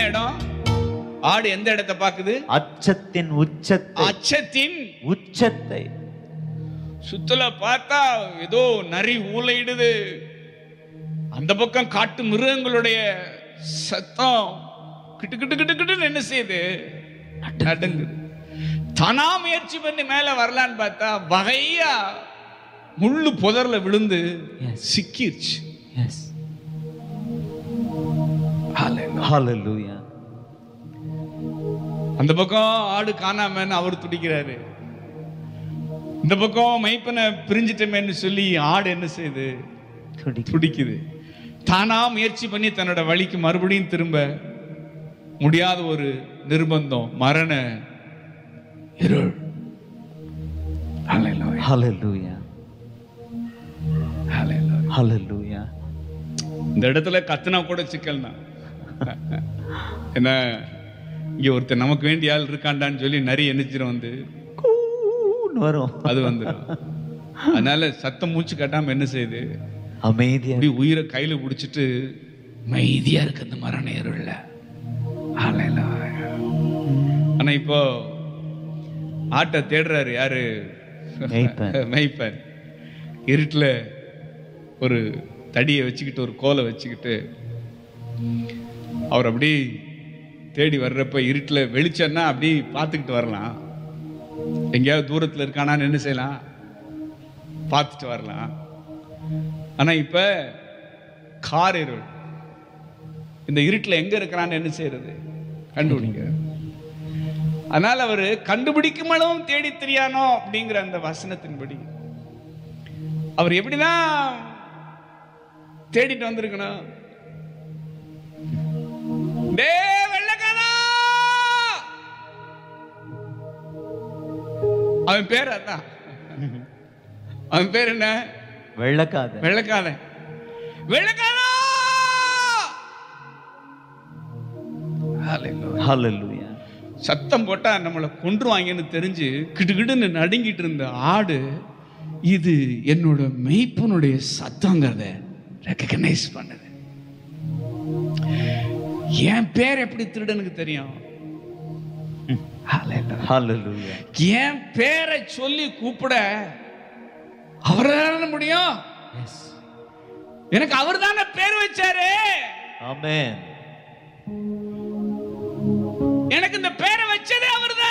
இடம் ஆடு எந்த இடத்தை பாக்குது அச்சத்தின் உச்சத்தை அச்சத்தின் உச்சத்தை சுத்தல பார்த்தா ஏதோ நரி ஊளையிடுது அந்த பக்கம் காட்டு மிருகங்களுடைய சத்தம் கிட்டு கிட்டு கிட்டு கிட்டுன்னு என்ன செய்யுது நடுங்குது தானா முயற்சி பண்ணி மேல வரலான்னு பார்த்தா வகையா முள்ளு புதர்ல விழுந்து Yes. சிக்கிருச்சு எஸ் ஹalleluya அந்த பக்கம் ஆடு காணாமன்னு அவர் துடிக்கிறாரு இந்த பக்கம் மைப்பனை பிரிஞ்சிட்டமேன்னு சொல்லி ஆடு என்ன செய்யுது துடி துடிக்குது தானா முயற்சி பண்ணி தன்னோட வழிக்கு மறுபடியும் திரும்ப முடியாத ஒரு நிர்பந்தம் மரண இருள் Hallelujah. ஹalleluya Hallelujah. ஹalleluya இந்த இடத்துல கத்துனா கூட சிக்கல் தான் என்ன இங்க ஒருத்தர் நமக்கு வேண்டிய ஆள் இருக்காண்டான்னு சொல்லி நிறைய எண்ணிச்சிரும் வந்து கூன்னு வரும் அது வந்துடும் அதனால சத்தம் மூச்சு கட்டாம என்ன செய்யுது அமைதியா அப்படி உயிரை கையில பிடிச்சிட்டு மைதியா இருக்கு அந்த மரண இருள்ல Hallelujah. ஆனா இப்போ ஆட்டை தேடுறாரு யாரு மேய்ப்பன். மெய்ப்பன் இருட்டுல ஒரு தடியை வச்சுக்கிட்டு ஒரு கோலை வச்சுக்கிட்டு அவர் அப்படி தேடி வர்றப்ப இருட்டுல வெளிச்சம்னா அப்படி பார்த்துக்கிட்டு வரலாம் எங்கேயாவது தூரத்துல இருக்கானான்னு என்ன செய்யலாம் பார்த்துட்டு வரலாம் ஆனா இப்ப கார் இருள் இந்த இருட்டுல எங்க இருக்கிறான்னு என்ன செய்யறது கண்டுபிடிக்க அதனால அவரு கண்டுபிடிக்கும் அளவும் தேடி தெரியானோ அப்படிங்கிற அந்த வசனத்தின்படி அவர் எப்படிதான் தேடிட்டு வந்திருக்கணும் டேய் வெள்ளைக்காரா! அவன் பேர் அதான் அவன் பேர் என்ன வெள்ளக்காத வெள்ளக்காரன் வெள்ளக்காரா Hallelujah. ஹalleluya சத்தம் போட்டா நம்மளை கொன்றுவாங்கன்னு தெரிஞ்சு கிடுகிடுன்னு நடுங்கிட்டு இருந்த ஆடு இது என்னோட மெய்ப்பனுடைய சத்தங்கிறத ரெக்கக்னைஸ் பண்ணுது என் பேர் எப்படி திருடனுக்கு தெரியும் Hallelujah. ஹalleluya என் பேரை சொல்லி கூப்பிட அவரால முடியும் எஸ் எனக்கு அவர் தானே பேர் வச்சாரு ஆமென் எனக்கு இந்த பேரை வச்சதே அவர்